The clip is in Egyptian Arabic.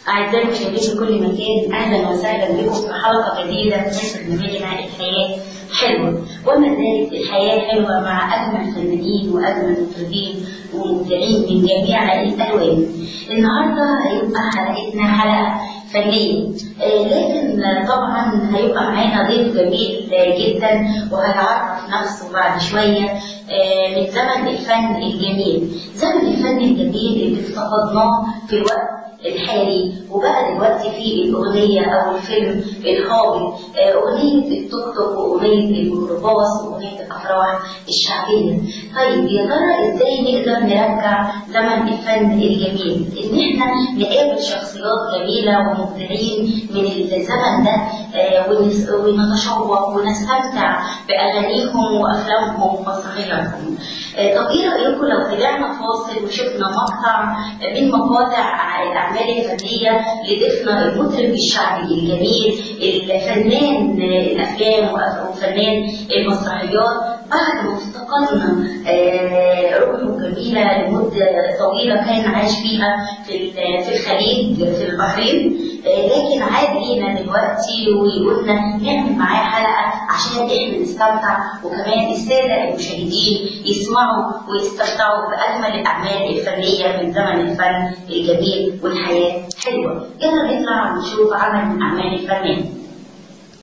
أعزائي المشاهدين في كل مكان أهلا وسهلا بكم في حلقة جديدة من برنامجنا الحياة حلوة وما زالت الحياة حلوة مع أجمل فنانين وأجمل مطربين ومبدعين من جميع الألوان النهاردة هيبقى حلقتنا حلقة فنية آه لكن طبعا هيبقى معانا ضيف جميل جدا وهيعرف نفسه بعد شوية آه من زمن الفن الجميل زمن الفن الجميل اللي افتقدناه في الوقت الحالي وبقى دلوقتي في الأغنية أو الفيلم الهابط أغنية التوك توك وأغنية الميكروباص وأغنية الأفراح الشعبية طيب يا ترى إزاي نقدر نرجع زمن الفن الجميل إن إحنا نقابل شخصيات جميلة ومبدعين من الزمن ده ونتشوق ونستمتع بأغانيهم وأفلامهم ومسرحياتهم طب إيه رأيكم لو طلعنا فاصل وشفنا مقطع من مقاطع الأعمال الفنية لضيفنا المطرب الشعبي الجميل الفنان الأفلام وفنان المسرحيات بعد ما افتقدنا روحه الجميلة لمدة طويلة كان عاش فيها في في الخليج في البحرين لكن عاد لينا دلوقتي وقلنا نعمل معاه حلقة عشان احنا نستمتع وكمان السادة المشاهدين يسمعوا ويستمتعوا بأجمل الأعمال الفنية من زمن الفن الجميل والحياة حلوة يلا نطلع ونشوف عمل من أعمال الفنان